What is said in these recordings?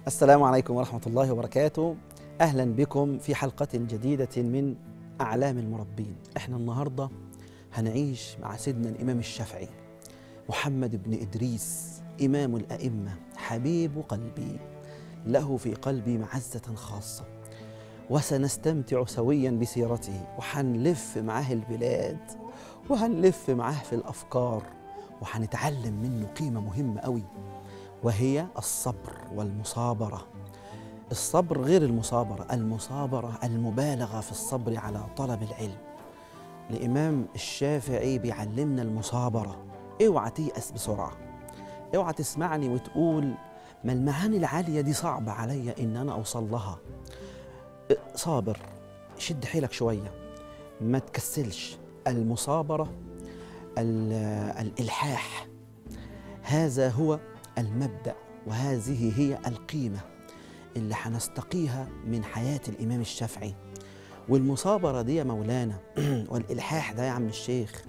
السلام عليكم ورحمة الله وبركاته أهلا بكم في حلقة جديدة من أعلام المربين إحنا النهاردة هنعيش مع سيدنا الإمام الشافعي محمد بن إدريس إمام الأئمة حبيب قلبي له في قلبي معزة خاصة وسنستمتع سويا بسيرته وحنلف معاه البلاد وهنلف معاه في الأفكار وحنتعلم منه قيمة مهمة قوي وهي الصبر والمصابرة الصبر غير المصابرة المصابرة المبالغة في الصبر على طلب العلم الإمام الشافعي بيعلمنا المصابرة اوعى تيأس بسرعة اوعى تسمعني وتقول ما المعاني العالية دي صعبة عليا إن أنا أوصل لها صابر شد حيلك شوية ما تكسلش المصابرة ال- الإلحاح هذا هو المبدأ وهذه هي القيمة اللي هنستقيها من حياة الإمام الشافعي والمصابرة دي يا مولانا والإلحاح ده يا عم الشيخ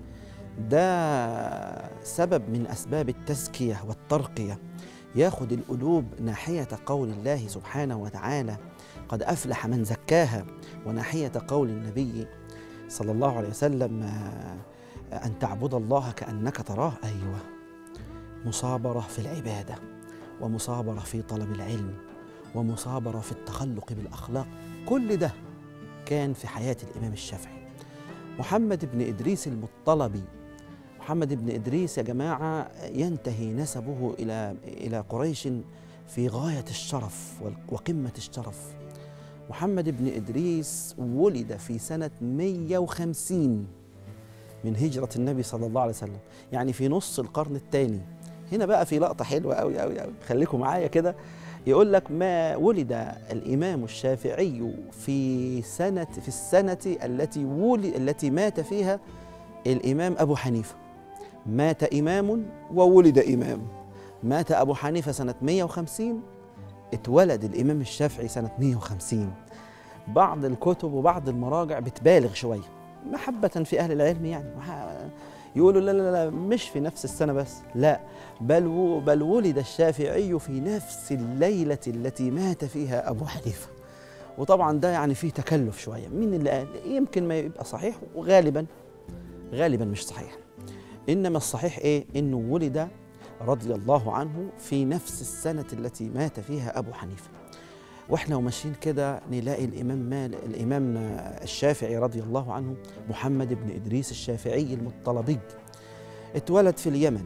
ده سبب من أسباب التزكية والترقية ياخد القلوب ناحية قول الله سبحانه وتعالى قد أفلح من زكاها وناحية قول النبي صلى الله عليه وسلم آه، أن تعبد الله كأنك تراه أيوه مصابرة في العبادة ومصابرة في طلب العلم ومصابرة في التخلق بالأخلاق كل ده كان في حياة الإمام الشافعي محمد بن إدريس المطلبي محمد بن إدريس يا جماعة ينتهي نسبه إلى إلى قريش في غاية الشرف وقمة الشرف محمد بن إدريس ولد في سنة 150 من هجرة النبي صلى الله عليه وسلم يعني في نص القرن الثاني هنا بقى في لقطة حلوة أوي أوي أوي خليكم معايا كده يقول لك ما ولد الإمام الشافعي في سنة في السنة التي ولد التي مات فيها الإمام أبو حنيفة مات إمام وولد إمام مات أبو حنيفة سنة 150 اتولد الإمام الشافعي سنة 150 بعض الكتب وبعض المراجع بتبالغ شوية محبة في أهل العلم يعني وح- يقولوا لا لا لا مش في نفس السنة بس لا بل و- بل ولد الشافعي في نفس الليلة التي مات فيها أبو حنيفة وطبعا ده يعني فيه تكلف شوية مين اللي قال يمكن ما يبقى صحيح وغالبا غالبا مش صحيح إنما الصحيح إيه إنه ولد رضي الله عنه في نفس السنة التي مات فيها أبو حنيفة واحنا وماشيين كده نلاقي الامام مال الامام الشافعي رضي الله عنه محمد بن ادريس الشافعي المطلبي اتولد في اليمن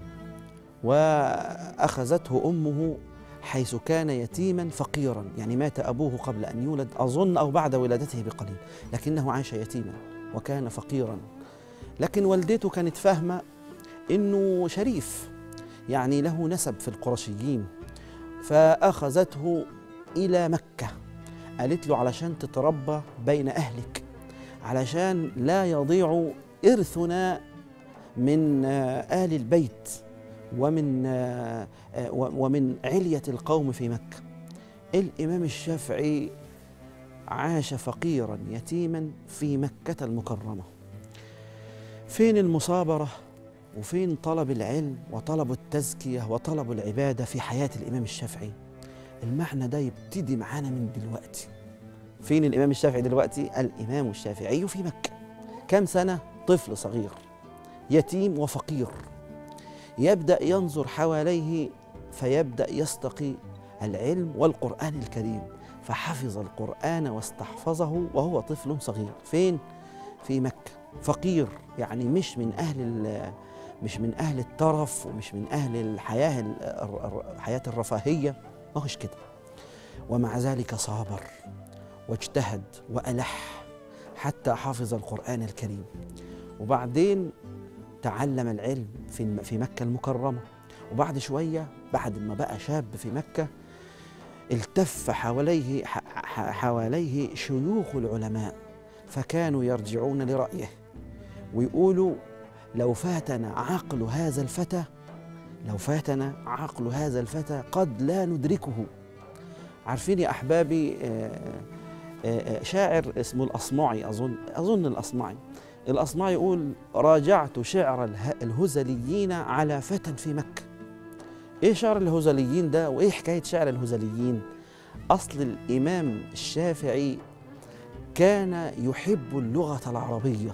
واخذته امه حيث كان يتيما فقيرا يعني مات ابوه قبل ان يولد اظن او بعد ولادته بقليل لكنه عاش يتيما وكان فقيرا لكن والدته كانت فاهمه انه شريف يعني له نسب في القرشيين فاخذته الى مكه قالت له علشان تتربى بين اهلك علشان لا يضيع ارثنا من آه، اهل البيت ومن آه، آه، و- ومن عليه القوم في مكه الامام الشافعي عاش فقيرا يتيما في مكه المكرمه فين المصابره وفين طلب العلم وطلب التزكيه وطلب العباده في حياه الامام الشافعي المعنى ده يبتدي معانا من دلوقتي فين الإمام الشافعي دلوقتي؟ الإمام الشافعي في مكة كم سنة؟ طفل صغير يتيم وفقير يبدأ ينظر حواليه فيبدأ يستقي العلم والقرآن الكريم فحفظ القرآن واستحفظه وهو طفل صغير فين؟ في مكة فقير يعني مش من أهل ال- مش من أهل الترف ومش من أهل الحياة ال- الر- الحياة الرفاهية ما هوش كده ومع ذلك صابر واجتهد وألح حتى حفظ القرآن الكريم وبعدين تعلم العلم في الم- في مكة المكرمة وبعد شوية بعد ما بقى شاب في مكة التف حواليه ح- ح- حواليه شيوخ العلماء فكانوا يرجعون لرأيه ويقولوا لو فاتنا عقل هذا الفتى لو فاتنا عقل هذا الفتى قد لا ندركه عارفين يا أحبابي آه، آه، آه، شاعر اسمه الأصمعي أظن أظن الأصمعي الأصمعي يقول راجعت شعر اله- الهزليين على فتى في مكة إيه شعر الهزليين ده وإيه حكاية شعر الهزليين أصل الإمام الشافعي كان يحب اللغة العربية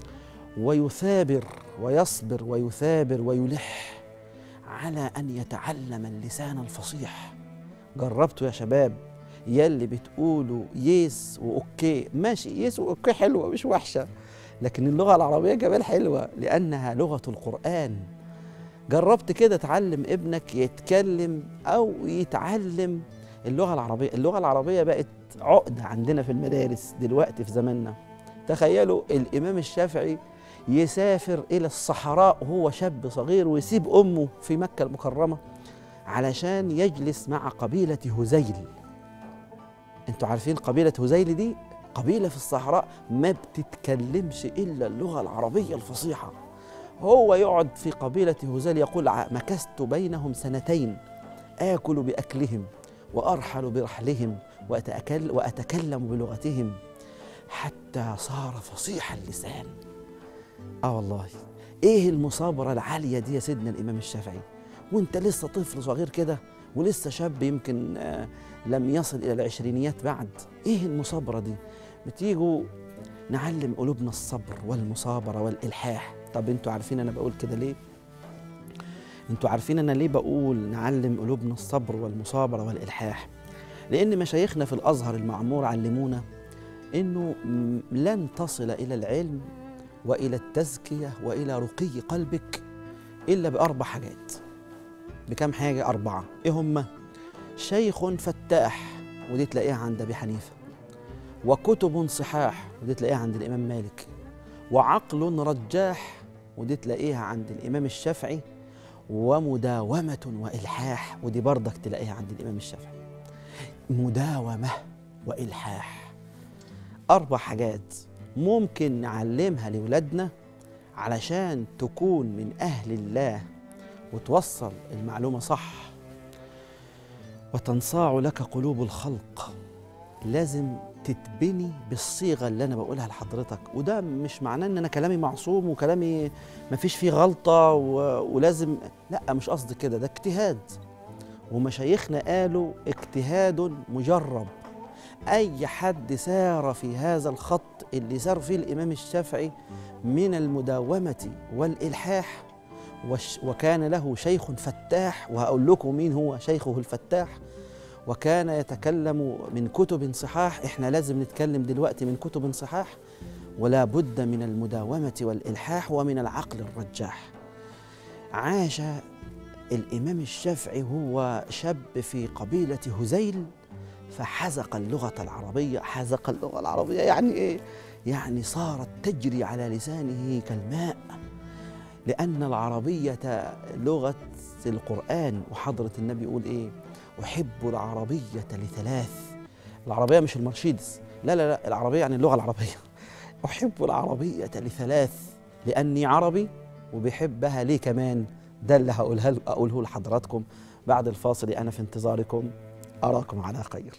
ويثابر ويصبر ويثابر ويلح على أن يتعلم اللسان الفصيح جربتوا يا شباب يلي بتقولوا يس وأوكي ماشي يس وأوكي حلوة مش وحشة لكن اللغة العربية كمان حلوة لأنها لغة القرآن جربت كده تعلم ابنك يتكلم أو يتعلم اللغة العربية اللغة العربية بقت عقدة عندنا في المدارس دلوقتي في زماننا تخيلوا الإمام الشافعي يسافر إلى الصحراء وهو شاب صغير ويسيب أمه في مكة المكرمة علشان يجلس مع قبيلة هزيل انتوا عارفين قبيلة هزيل دي قبيلة في الصحراء ما بتتكلمش إلا اللغة العربية الفصيحة هو يقعد في قبيلة هزيل يقول مكثت بينهم سنتين آكل بأكلهم وأرحل برحلهم وأتأكل وأتكلم بلغتهم حتى صار فصيح اللسان آه والله إيه المصابرة العالية دي يا سيدنا الإمام الشافعي وانت لسه طفل صغير كده ولسه شاب يمكن آه لم يصل إلى العشرينيات بعد إيه المصابرة دي بتيجوا نعلم قلوبنا الصبر والمصابرة والإلحاح طب انتوا عارفين أنا بقول كده ليه انتوا عارفين أنا ليه بقول نعلم قلوبنا الصبر والمصابرة والإلحاح لأن مشايخنا في الأزهر المعمور علمونا إنه لن تصل إلى العلم وإلى التزكية وإلى رقي قلبك إلا بأربع حاجات بكم حاجة أربعة إيه هما؟ شيخ فتاح ودي تلاقيها عند أبي حنيفة وكتب صحاح ودي تلاقيها عند الإمام مالك وعقل رجاح ودي تلاقيها عند الإمام الشافعي ومداومة وإلحاح ودي برضك تلاقيها عند الإمام الشافعي مداومة وإلحاح أربع حاجات ممكن نعلمها لولادنا علشان تكون من أهل الله وتوصل المعلومة صح وتنصاع لك قلوب الخلق لازم تتبني بالصيغه اللي انا بقولها لحضرتك وده مش معناه ان انا كلامي معصوم وكلامي ما فيش فيه غلطه و... ولازم لا مش قصدي كده ده اجتهاد ومشايخنا قالوا اجتهاد مجرب اي حد سار في هذا الخط اللي سار فيه الامام الشافعي من المداومه والالحاح وش وكان له شيخ فتاح وهقول لكم مين هو شيخه الفتاح وكان يتكلم من كتب صحاح احنا لازم نتكلم دلوقتي من كتب صحاح ولا بد من المداومة والإلحاح ومن العقل الرجاح عاش الإمام الشافعي هو شاب في قبيلة هزيل فحزق اللغة العربية حزق اللغة العربية يعني إيه؟ يعني صارت تجري على لسانه كالماء لأن العربية لغة القرآن وحضرة النبي يقول إيه أحب العربية لثلاث العربية مش المرشيدس لا لا لا العربية يعني اللغة العربية أحب العربية لثلاث لأني عربي وبحبها ليه كمان ده اللي هقولها أقوله لحضراتكم بعد الفاصل أنا في انتظاركم أراكم على خير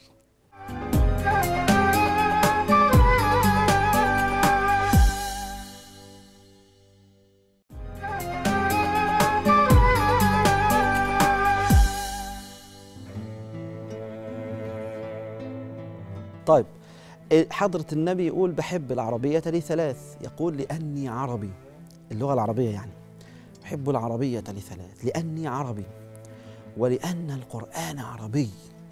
طيب حضرة النبي يقول بحب العربية لثلاث يقول لأني عربي اللغة العربية يعني أحب العربية لثلاث لأني عربي ولأن القرآن عربي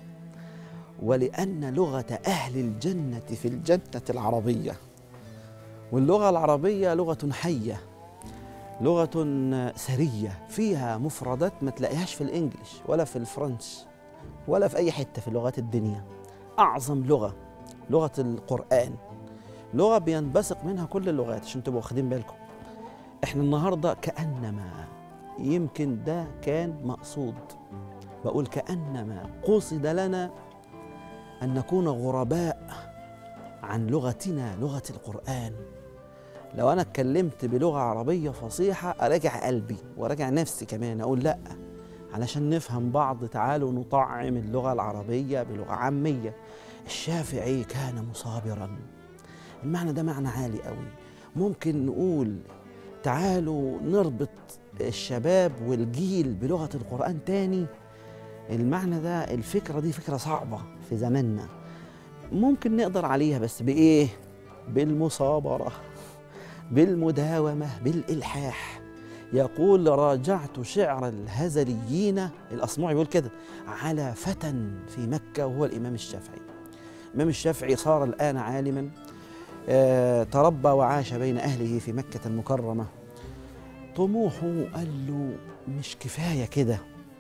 ولأن لغة أهل الجنة في الجنة العربية واللغة العربية لغة حية لغة سرية فيها مفردات ما تلاقيهاش في الإنجليش ولا في الفرنش ولا في أي حتة في لغات الدنيا أعظم لغة لغة القرآن لغة بينبثق منها كل اللغات عشان تبقوا واخدين بالكم احنا النهاردة كأنما يمكن ده كان مقصود بقول كأنما قصد لنا أن نكون غرباء عن لغتنا لغة القرآن لو أنا اتكلمت بلغة عربية فصيحة أراجع قلبي وأراجع نفسي كمان أقول لأ علشان نفهم بعض تعالوا نطعم اللغة العربية بلغة عامية الشافعي كان مصابرا المعنى ده معنى عالي قوي ممكن نقول تعالوا نربط الشباب والجيل بلغة القرآن تاني المعنى ده الفكرة دي فكرة صعبة في زماننا ممكن نقدر عليها بس بإيه؟ بالمصابرة بالمداومة بالإلحاح يقول راجعت شعر الهزليين الأصمعي يقول كده على فتى في مكة وهو الإمام الشافعي الإمام الشافعي صار الآن عالما آه، تربى وعاش بين أهله في مكة المكرمة طموحه قال له مش كفاية كده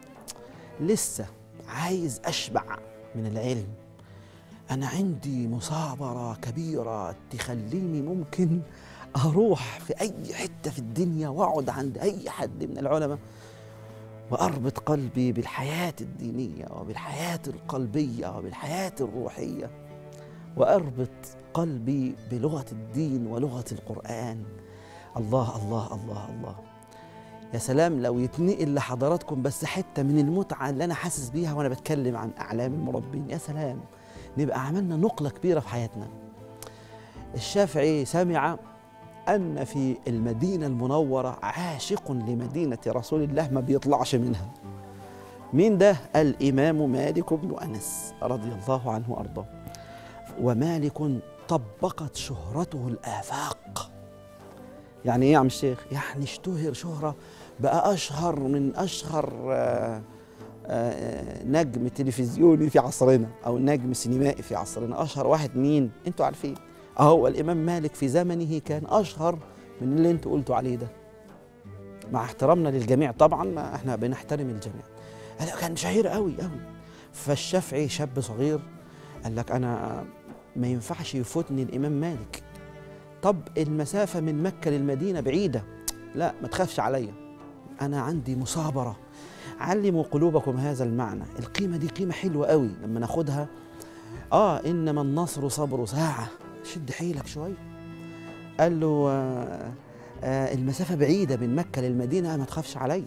لسه عايز أشبع من العلم أنا عندي مثابرة كبيرة تخليني ممكن أروح في أي حتة في الدنيا وأقعد عند أي حد من العلماء وأربط قلبي بالحياة الدينية وبالحياة القلبية وبالحياة الروحية وأربط قلبي بلغة الدين ولغة القرآن الله الله الله الله يا سلام لو يتنقل لحضراتكم بس حتة من المتعة اللي أنا حاسس بيها وأنا بتكلم عن أعلام المربين يا سلام نبقى عملنا نقلة كبيرة في حياتنا الشافعي سمع أن في المدينة المنورة عاشق لمدينة رسول الله ما بيطلعش منها مين ده؟ الإمام مالك بن أنس رضي الله عنه وأرضاه ومالك طبقت شهرته الآفاق يعني إيه يا عم الشيخ؟ يعني اشتهر شهرة بقى أشهر من أشهر آه، آه، نجم تلفزيوني في عصرنا أو نجم سينمائي في عصرنا أشهر واحد مين؟ أنتوا عارفين أهو الإمام مالك في زمنه كان أشهر من اللي أنتوا قلتوا عليه ده مع احترامنا للجميع طبعا ما احنا بنحترم الجميع هذا كان شهير قوي قوي فالشافعي شاب صغير قال لك انا ما ينفعش يفوتني الامام مالك طب المسافه من مكه للمدينه بعيده لا ما تخافش عليا انا عندي مثابره علموا قلوبكم هذا المعنى القيمه دي قيمه حلوه قوي لما ناخدها اه انما النصر صبر ساعه شد حيلك شويه قال له آه آه المسافه بعيده من مكه للمدينه ما تخافش عليا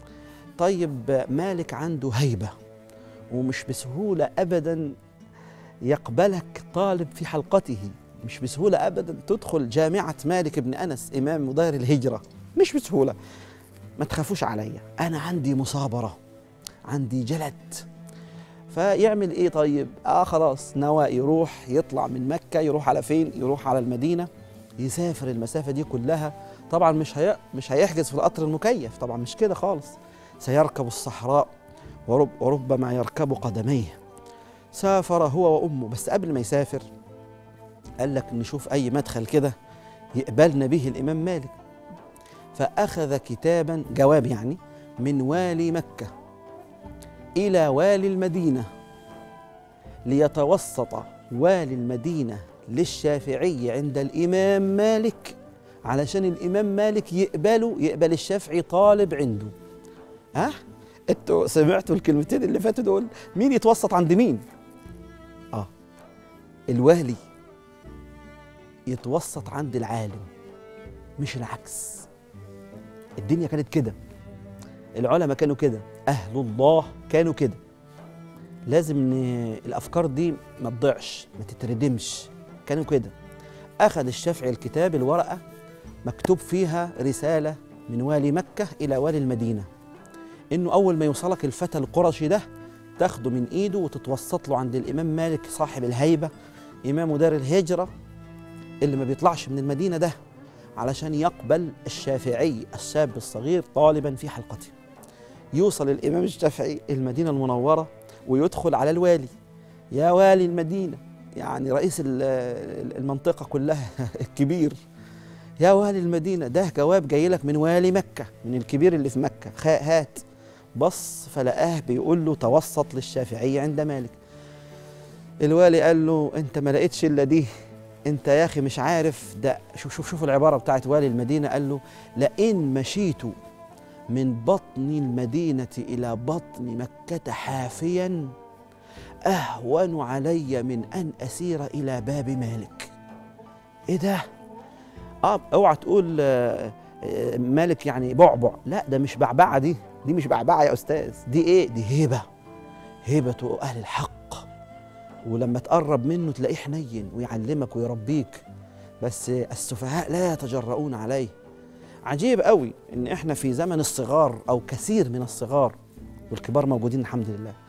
طيب مالك عنده هيبه ومش بسهوله ابدا يقبلك طالب في حلقته مش بسهوله ابدا تدخل جامعه مالك بن انس امام مدير الهجره مش بسهوله ما تخافوش عليا انا عندي مصابره عندي جلد فيعمل ايه طيب اه خلاص نوى يروح يطلع من مكه يروح على فين يروح على المدينه يسافر المسافه دي كلها طبعا مش هي مش هيحجز في القطر المكيف طبعا مش كده خالص سيركب الصحراء ورب وربما يركب قدميه سافر هو وامه بس قبل ما يسافر قال لك نشوف اي مدخل كده يقبلنا به الامام مالك فاخذ كتابا جواب يعني من والي مكه الى والي المدينه ليتوسط والي المدينه للشافعي عند الامام مالك علشان الامام مالك يقبله يقبل الشافعي طالب عنده ها انتوا سمعتوا الكلمتين اللي فاتوا دول مين يتوسط عند مين اه الوالي يتوسط عند العالم مش العكس الدنيا كانت كده العلماء كانوا كده اهل الله كانوا كده لازم ان الافكار دي ما تضيعش ما تتردمش كانوا كده اخذ الشافعي الكتاب الورقه مكتوب فيها رساله من والي مكه الى والي المدينه انه اول ما يوصلك الفتى القرشي ده تاخده من ايده وتتوسط له عند الامام مالك صاحب الهيبه امام دار الهجره اللي ما بيطلعش من المدينه ده علشان يقبل الشافعي الشاب الصغير طالبا في حلقته يوصل الامام الشافعي المدينه المنوره ويدخل على الوالي يا والي المدينه يعني رئيس المنطقه كلها الكبير يا والي المدينه ده جواب جاي لك من والي مكه من الكبير اللي في مكه هات بص فلقاه بيقول له توسط للشافعي عند مالك الوالي قال له انت ما لقيتش الا دي انت يا اخي مش عارف ده شوف شوف شوف العباره بتاعت والي المدينه قال له لئن مشيت من بطن المدينه الى بطن مكه حافيا اهون علي من ان اسير الى باب مالك ايه ده اه اوعى تقول آه مالك يعني بعبع لا ده مش بعبعه دي دي مش بعبعه يا استاذ دي ايه دي هيبه هيبه اهل الحق ولما تقرب منه تلاقيه حنين ويعلمك ويربيك بس السفهاء لا يتجرؤون عليه عجيب قوي ان احنا في زمن الصغار او كثير من الصغار والكبار موجودين الحمد لله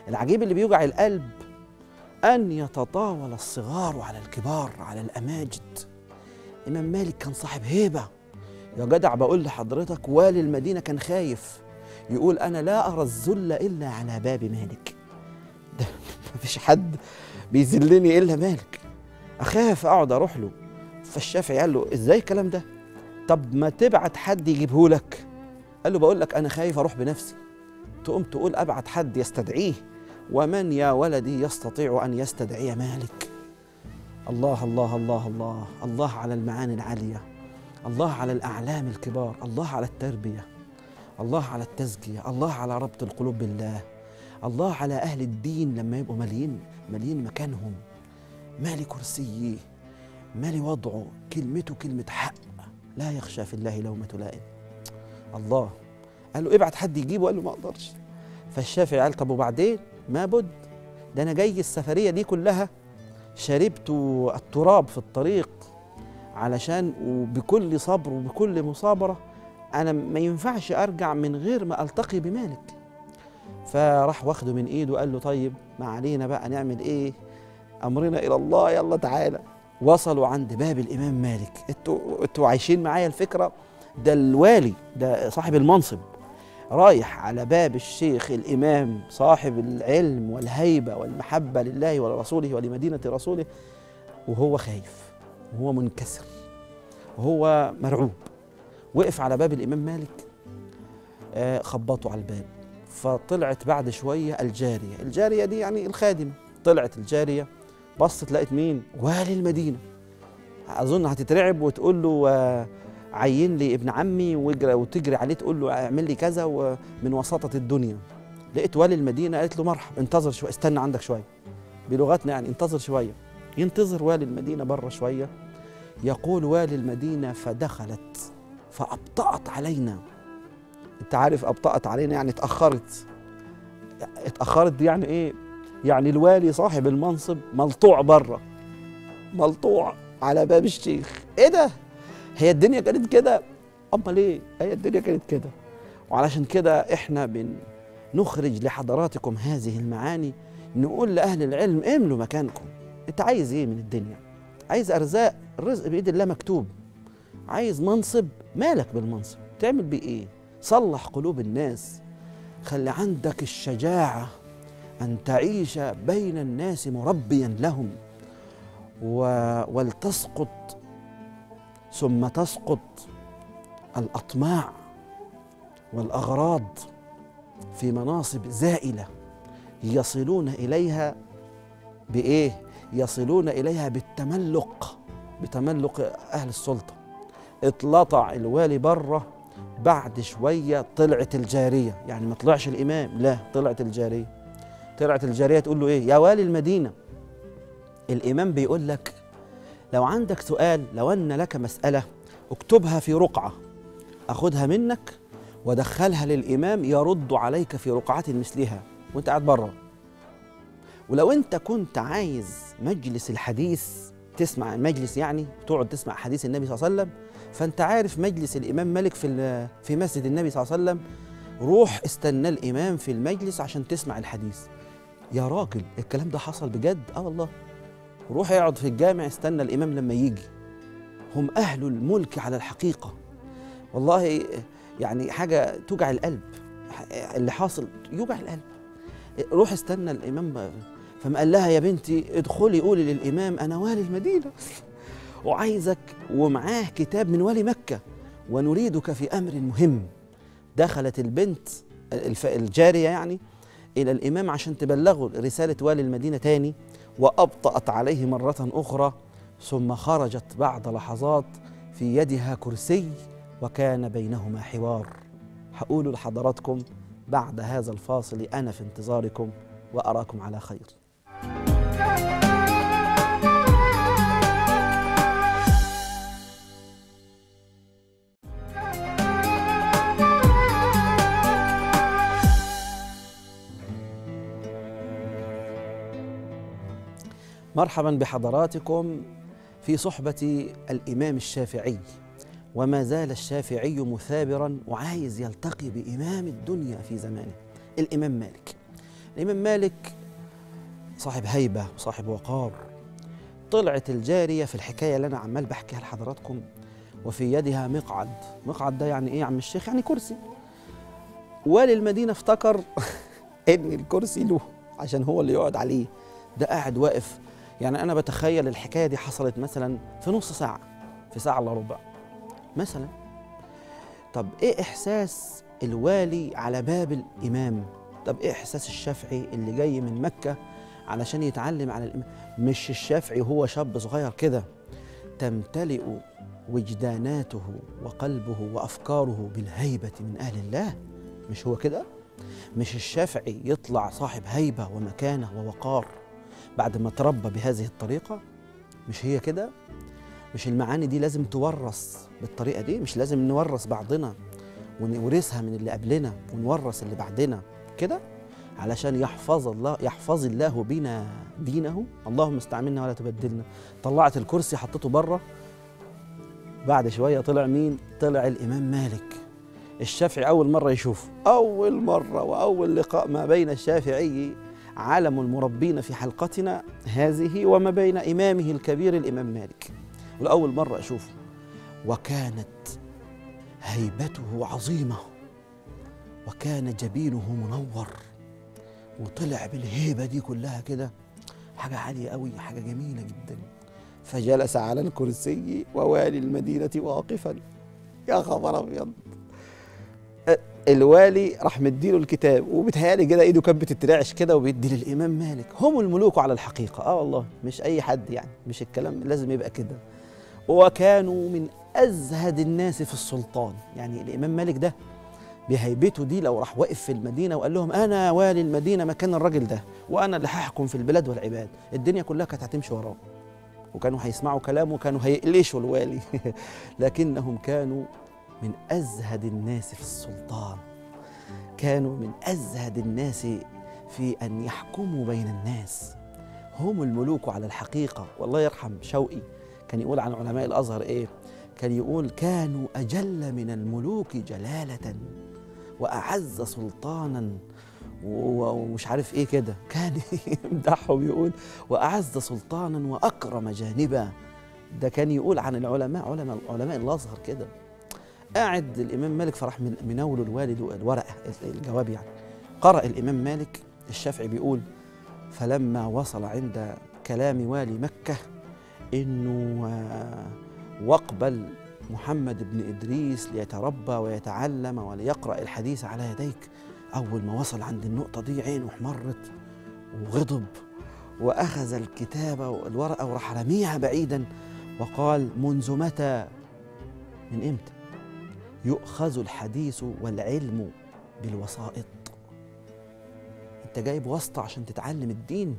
العجيب اللي بيوجع القلب أن يتطاول الصغار على الكبار على الأماجد إمام مالك كان صاحب هيبة يا جدع بقول لحضرتك والي المدينة كان خايف يقول أنا لا أرى الذل إلا على باب مالك ده مفيش حد بيذلني إلا مالك أخاف أقعد أروح له فالشافعي قال له إزاي الكلام ده طب ما تبعت حد يجيبه لك قال له بقول لك أنا خايف أروح بنفسي تقوم تقول أبعت حد يستدعيه ومن يا ولدي يستطيع أن يستدعي مالك الله الله الله الله الله على المعاني العالية الله على الأعلام الكبار الله على التربية الله على التزكية الله على ربط القلوب بالله الله على أهل الدين لما يبقوا مالين مالين مكانهم مالي كرسيه مالي وضعه كلمته كلمة حق لا يخشى في الله لومة لائم الله قال له ابعت حد يجيبه قال له ما اقدرش فالشافعي قال طب وبعدين ما بد ده انا جاي السفريه دي كلها شربت التراب في الطريق علشان وبكل صبر وبكل مصابره انا ما ينفعش ارجع من غير ما التقي بمالك فراح واخده من ايده وقال له طيب ما علينا بقى نعمل ايه امرنا الى الله يلا تعالى وصلوا عند باب الامام مالك انتوا انتوا عايشين معايا الفكره ده الوالي ده صاحب المنصب رايح على باب الشيخ الامام صاحب العلم والهيبه والمحبه لله ولرسوله ولمدينه رسوله وهو خايف وهو منكسر وهو مرعوب وقف على باب الامام مالك آه، خبطوا على الباب فطلعت بعد شويه الجاريه الجاريه دي يعني الخادمه طلعت الجاريه بصت لقت مين والي المدينه اظن هتترعب وتقول له آه، عين لي ابن عمي واجري وتجري عليه تقول له اعمل لي كذا ومن وساطه الدنيا لقيت والي المدينه قالت له مرحبا انتظر شويه استنى عندك شويه بلغتنا يعني انتظر شويه ينتظر والي المدينه بره شويه يقول والي المدينه فدخلت فابطات علينا انت عارف ابطات علينا يعني اتاخرت اتاخرت دي يعني ايه يعني الوالي صاحب المنصب ملطوع بره ملطوع على باب الشيخ ايه ده هي الدنيا كانت كده امال ايه هي الدنيا كانت كده وعلشان كده احنا بنخرج لحضراتكم هذه المعاني نقول لاهل العلم املوا مكانكم انت عايز ايه من الدنيا عايز ارزاق الرزق بايد الله مكتوب عايز منصب مالك بالمنصب تعمل بيه ايه صلح قلوب الناس خلي عندك الشجاعه ان تعيش بين الناس مربيا لهم و... ولتسقط ثم تسقط الاطماع والاغراض في مناصب زائله يصلون اليها بايه يصلون اليها بالتملق بتملق اهل السلطه اتلطع الوالي بره بعد شويه طلعت الجاريه يعني ما طلعش الامام لا طلعت الجاريه طلعت الجاريه تقول له ايه يا والي المدينه الامام بيقول لك لو عندك سؤال لو ان لك مساله اكتبها في رقعه اخدها منك وادخلها للامام يرد عليك في رقعه مثلها وانت قاعد بره ولو انت كنت عايز مجلس الحديث تسمع مجلس يعني تقعد تسمع حديث النبي صلى الله عليه وسلم فانت عارف مجلس الامام مالك في في مسجد النبي صلى الله عليه وسلم روح استنى الامام في المجلس عشان تسمع الحديث يا راجل الكلام ده حصل بجد اه والله روح اقعد في الجامع استنى الامام لما يجي هم اهل الملك على الحقيقه والله يعني حاجه توجع القلب اللي حاصل يوجع القلب روح استنى الامام فما قال لها يا بنتي ادخلي قولي للامام انا والي المدينه وعايزك ومعاه كتاب من والي مكه ونريدك في امر مهم دخلت البنت الجاريه يعني الى الامام عشان تبلغه رساله والي المدينه تاني وابطات عليه مره اخرى ثم خرجت بعد لحظات في يدها كرسي وكان بينهما حوار هقول لحضراتكم بعد هذا الفاصل انا في انتظاركم واراكم على خير مرحبا بحضراتكم في صحبة الإمام الشافعي وما زال الشافعي مثابرا وعايز يلتقي بإمام الدنيا في زمانه الإمام مالك الإمام مالك صاحب هيبة وصاحب وقار طلعت الجارية في الحكاية اللي أنا عمال بحكيها لحضراتكم وفي يدها مقعد مقعد ده يعني إيه يا عم الشيخ يعني كرسي والي المدينة افتكر إن الكرسي له عشان هو اللي يقعد عليه ده قاعد واقف يعني أنا بتخيل الحكاية دي حصلت مثلا في نص ساعة في ساعة إلا ربع مثلا طب إيه إحساس الوالي على باب الإمام طب إيه إحساس الشافعي اللي جاي من مكة علشان يتعلم على الإمام مش الشافعي هو شاب صغير كده تمتلئ وجداناته وقلبه وأفكاره بالهيبة من أهل الله مش هو كده مش الشافعي يطلع صاحب هيبة ومكانة ووقار بعد ما تربى بهذه الطريقة مش هي كده مش المعاني دي لازم تورث بالطريقة دي مش لازم نورث بعضنا ونورثها من اللي قبلنا ونورث اللي بعدنا كده علشان يحفظ الله يحفظ الله بنا دينه اللهم استعملنا ولا تبدلنا طلعت الكرسي حطيته بره بعد شويه طلع مين طلع الامام مالك الشافعي اول مره يشوفه اول مره واول لقاء ما بين الشافعي عالم المربين في حلقتنا هذه وما بين امامه الكبير الامام مالك ولاول مره اشوفه وكانت هيبته عظيمه وكان جبينه منور وطلع بالهيبه دي كلها كده حاجه عاليه قوي حاجه جميله جدا فجلس على الكرسي ووالي المدينه واقفا يا خبر ابيض الوالي راح مديله الكتاب وبتهيألي كده ايده كانت بتترعش كده وبيدي للامام مالك هم الملوك على الحقيقه اه والله مش اي حد يعني مش الكلام لازم يبقى كده وكانوا من ازهد الناس في السلطان يعني الامام مالك ده بهيبته دي لو راح واقف في المدينه وقال لهم انا والي المدينه مكان الراجل ده وانا اللي هحكم في البلاد والعباد الدنيا كلها كانت هتمشي وراه وكانوا هيسمعوا كلامه وكانوا هيقلشوا الوالي لكنهم كانوا من ازهد الناس في السلطان كانوا من ازهد الناس في ان يحكموا بين الناس هم الملوك على الحقيقه والله يرحم شوقي كان يقول عن علماء الازهر ايه كان يقول كانوا اجل من الملوك جلاله واعز سلطانا ومش عارف ايه كده كان يمدحهم يقول واعز سلطانا واكرم جانبا ده كان يقول عن العلماء علماء علماء الازهر كده قاعد الامام مالك فراح من مناوله الوالد الورقه الجواب يعني قرأ الامام مالك الشافعي بيقول فلما وصل عند كلام والي مكه انه واقبل محمد بن ادريس ليتربى ويتعلم وليقرأ الحديث على يديك اول ما وصل عند النقطه دي عينه احمرت وغضب واخذ الكتابه والورقه وراح رميها بعيدا وقال منذ متى من امتى يؤخذ الحديث والعلم بالوسائط انت جايب واسطه عشان تتعلم الدين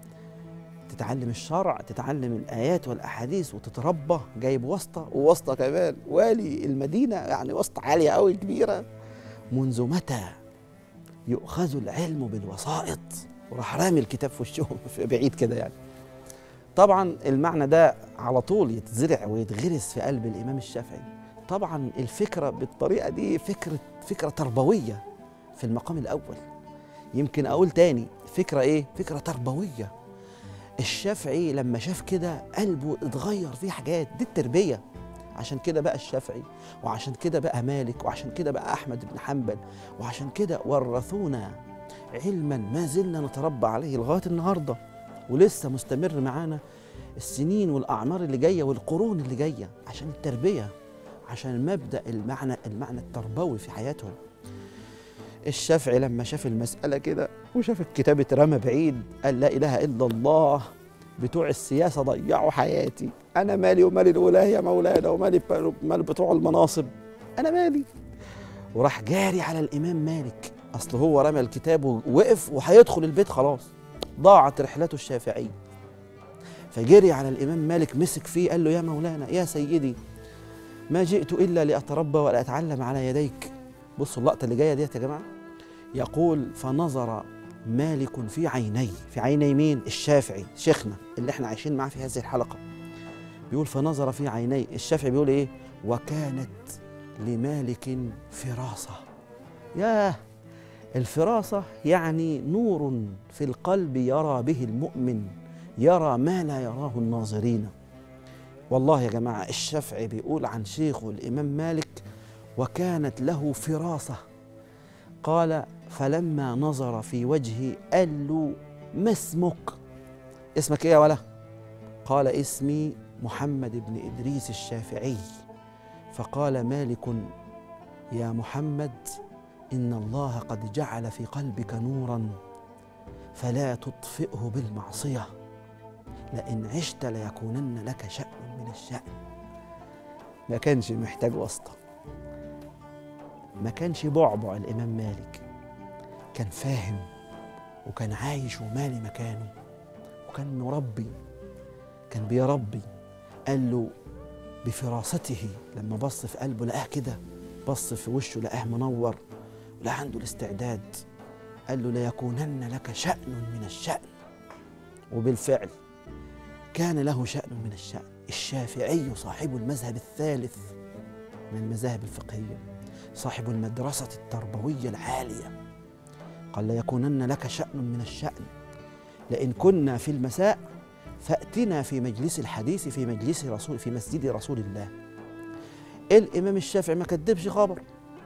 تتعلم الشرع تتعلم الايات والاحاديث وتتربى جايب واسطه وواسطه كمان والي المدينه يعني واسطه عاليه قوي كبيره منذ متى يؤخذ العلم بالوسائط وراح رامي الكتاب في وشهم بعيد كده يعني طبعا المعنى ده على طول يتزرع ويتغرس في قلب الامام الشافعي طبعا الفكره بالطريقه دي فكره فكره تربويه في المقام الاول يمكن اقول تاني فكره ايه فكره تربويه الشافعي لما شاف كده قلبه اتغير فيه حاجات دي التربيه عشان كده بقى الشافعي وعشان كده بقى مالك وعشان كده بقى احمد بن حنبل وعشان كده ورثونا علما ما زلنا نتربى عليه لغايه النهارده ولسه مستمر معانا السنين والاعمار اللي جايه والقرون اللي جايه عشان التربيه عشان مبدا المعنى المعنى التربوي في حياتهم الشافعي لما شاف المسألة كده وشاف الكتاب اترمى بعيد قال لا إله إلا الله بتوع السياسة ضيعوا حياتي أنا مالي ومال الولاة يا مولانا ومالي مال بتوع المناصب أنا مالي وراح جاري على الإمام مالك أصل هو رمى الكتاب ووقف وهيدخل البيت خلاص ضاعت رحلته الشافعية فجري على الإمام مالك مسك فيه قال له يا مولانا يا سيدي ما جئت إلا لأتربى ولا أتعلم على يديك بصوا اللقطة اللي جاية ديت يا جماعة يقول فنظر مالك في عيني في عيني مين الشافعي شيخنا اللي احنا عايشين معاه في هذه الحلقة بيقول فنظر في عيني الشافعي بيقول ايه وكانت لمالك فراسة ياه الفراسة يعني نور في القلب يرى به المؤمن يرى ما لا يراه الناظرين والله يا جماعة الشافعي بيقول عن شيخه الإمام مالك وكانت له فراسة قال فلما نظر في وجهي قال له ما اسمك اسمك ايه يا ولا قال اسمي محمد بن إدريس الشافعي فقال مالك يا محمد إن الله قد جعل في قلبك نورا فلا تطفئه بالمعصية لئن عشت ليكونن لك شأن من الشأن ما كانش محتاج واسطة ما كانش بعبع الإمام مالك كان فاهم وكان عايش ومالي مكانه وكان مربي كان بيربي قال له بفراسته لما بص في قلبه لقاه كده بص في وشه لقاه منور ولا عنده الاستعداد قال له ليكونن لك شأن من الشأن وبالفعل كان له شأن من الشأن الشافعي صاحب المذهب الثالث من المذاهب الفقهية صاحب المدرسة التربوية العالية قال ليكونن لك شأن من الشأن لئن كنا في المساء فأتنا في مجلس الحديث في مجلس رسول في مسجد رسول الله الإمام الشافعي ما كدبش خبر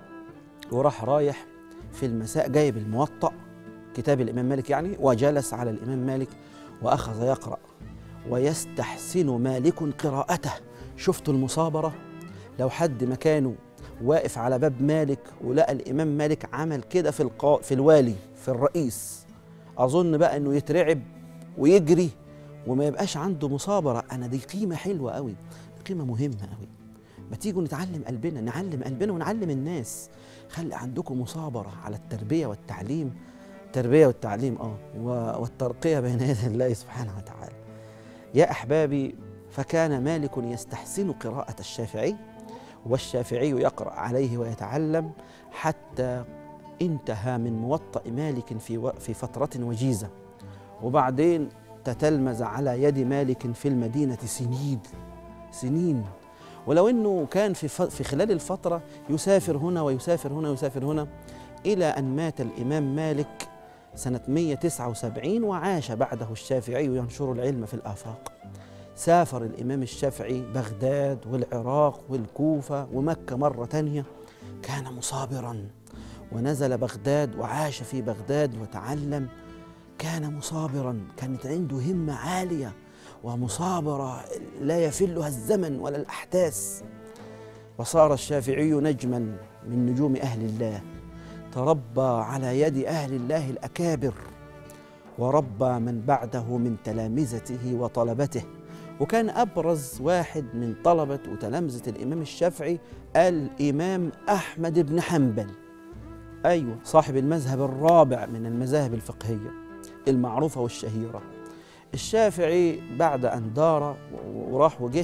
وراح رايح في المساء جايب الموطأ كتاب الإمام مالك يعني وجلس على الإمام مالك وأخذ يقرأ ويستحسن مالك قراءته شفتوا المصابرة لو حد مكانه واقف على باب مالك ولقى الإمام مالك عمل كده في القا... في الوالي في الرئيس أظن بقى إنه يترعب ويجري وما يبقاش عنده مصابرة أنا دي قيمة حلوة قوي قيمة مهمة قوي ما تيجوا نتعلم قلبنا نعلم قلبنا ونعلم الناس خلي عندكم مصابرة على التربية والتعليم التربية والتعليم اه والترقية بين يدي الله سبحانه وتعالى يا أحبابي فكان مالك يستحسن قراءة الشافعي والشافعي يقرأ عليه ويتعلم حتى انتهى من موطأ مالك في في فترة وجيزة وبعدين تتلمذ على يد مالك في المدينة سنين سنين ولو انه كان في في خلال الفتره يسافر هنا ويسافر هنا ويسافر هنا الى ان مات الامام مالك سنه 179 وعاش بعده الشافعي ينشر العلم في الافاق سافر الامام الشافعي بغداد والعراق والكوفه ومكه مره تانيه كان مصابرا ونزل بغداد وعاش في بغداد وتعلم كان مصابرا كانت عنده همه عاليه ومصابرة لا يفلها الزمن ولا الأحداث وصار الشافعي نجما من نجوم أهل الله تربى على يد أهل الله الأكابر وربى من بعده من تلامذته وطلبته وكان أبرز واحد من طلبة وتلامذة الإمام الشافعي الإمام أحمد بن حنبل أيوة صاحب المذهب الرابع من المذاهب الفقهية المعروفة والشهيرة الشافعي بعد أن دار وراح وجه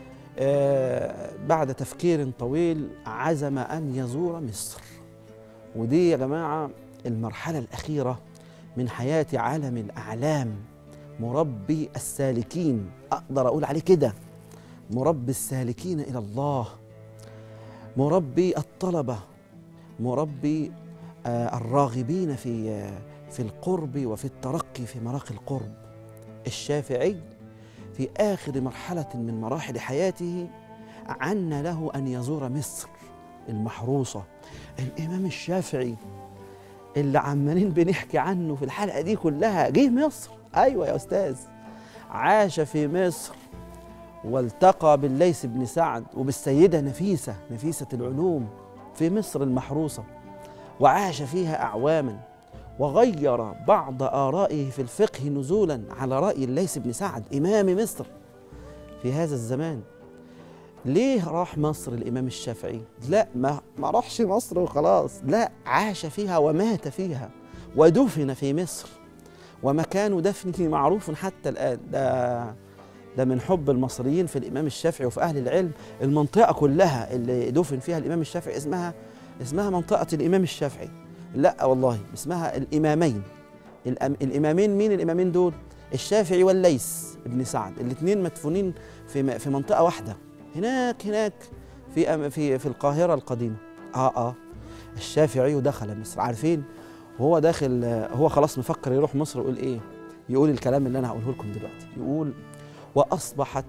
بعد تفكير طويل عزم أن يزور مصر ودي يا جماعة المرحلة الأخيرة من حياة عالم الأعلام مربي السالكين أقدر أقول عليه كده مربي السالكين إلى الله مربي الطلبة مربي الراغبين في في القرب وفي الترقي في مراقي القرب الشافعي في آخر مرحلة من مراحل حياته عن له أن يزور مصر المحروسة الإمام الشافعي اللي عمالين بنحكي عنه في الحلقة دي كلها جه مصر أيوة يا أستاذ عاش في مصر والتقى بالليث بن سعد وبالسيدة نفيسة نفيسة العلوم في مصر المحروسة وعاش فيها أعواما وغير بعض آرائه في الفقه نزولا على رأي الليث بن سعد إمام مصر في هذا الزمان ليه راح مصر الإمام الشافعي؟ لا ما, ما راحش مصر وخلاص لا عاش فيها ومات فيها ودفن في مصر ومكان دفنه معروف حتى الآن ده ده من حب المصريين في الإمام الشافعي وفي أهل العلم المنطقة كلها اللي دفن فيها الإمام الشافعي اسمها اسمها منطقة الإمام الشافعي لا والله اسمها الإمامين الأم الإمامين مين الإمامين دول؟ الشافعي والليث ابن سعد الاثنين مدفونين في في منطقة واحدة هناك هناك في في في القاهرة القديمة اه اه الشافعي دخل مصر عارفين وهو داخل هو خلاص مفكر يروح مصر يقول ايه يقول الكلام اللي انا هقوله لكم دلوقتي يقول واصبحت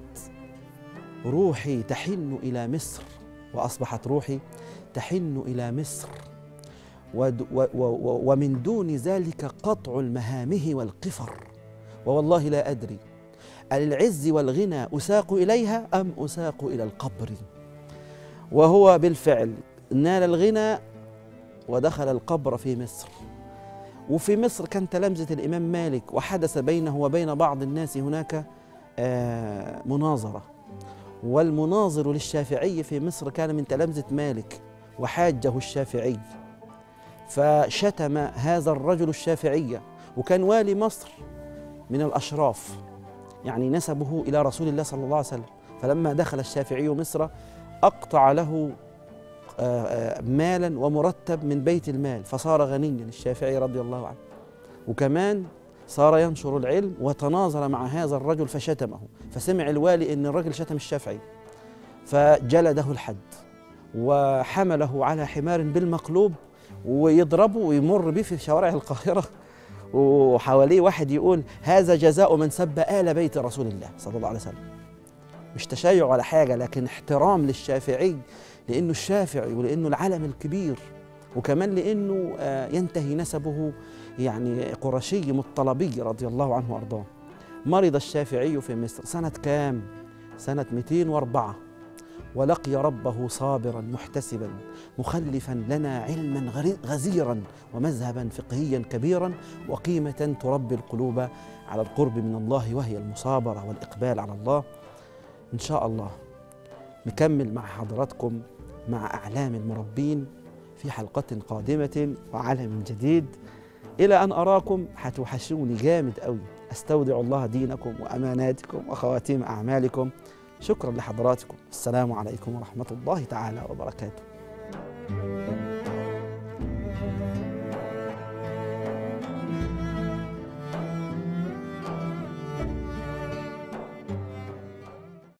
روحي تحن الى مصر واصبحت روحي تحن الى مصر ود- و- و- و- ومن دون ذلك قطع المهامه والقفر ووالله لا ادري العز والغنى اساق اليها ام اساق الى القبر وهو بالفعل نال الغنى ودخل القبر في مصر وفي مصر كان تلامذة الإمام مالك وحدث بينه وبين بعض الناس هناك آه، مناظرة والمناظر للشافعي في مصر كان من تلامذة مالك وحاجه الشافعي فشتم هذا الرجل الشافعية وكان والي مصر من الأشراف يعني نسبه إلى رسول الله صلى الله عليه وسلم فلما دخل الشافعي مصر أقطع له آه، آه، مالا ومرتب من بيت المال فصار غنيا الشافعي رضي الله عنه وكمان صار ينشر العلم وتناظر مع هذا الرجل فشتمه فسمع الوالي ان الرجل شتم الشافعي فجلده الحد وحمله على حمار بالمقلوب ويضربه ويمر به في شوارع القاهره وحواليه واحد يقول هذا جزاء من سب آل بيت رسول الله صلى الله عليه وسلم مش تشيع ولا حاجة لكن احترام للشافعي لأنه الشافعي ولأنه العلم الكبير وكمان لأنه آه، ينتهي نسبه يعني قرشي مطلبي رضي الله عنه وأرضاه مرض الشافعي في مصر سنة كام؟ سنة 204 ولقي ربه صابرا محتسبا مخلفا لنا علما غري- غزيرا ومذهبا فقهيا كبيرا وقيمة تربي القلوب على القرب من الله وهي المصابرة والإقبال على الله إن شاء الله نكمل مع حضراتكم مع أعلام المربين في حلقة قادمة وعالم جديد إلى أن أراكم هتوحشوني جامد قوي أستودع الله دينكم وأماناتكم وخواتيم أعمالكم شكرا لحضراتكم السلام عليكم ورحمة الله تعالى وبركاته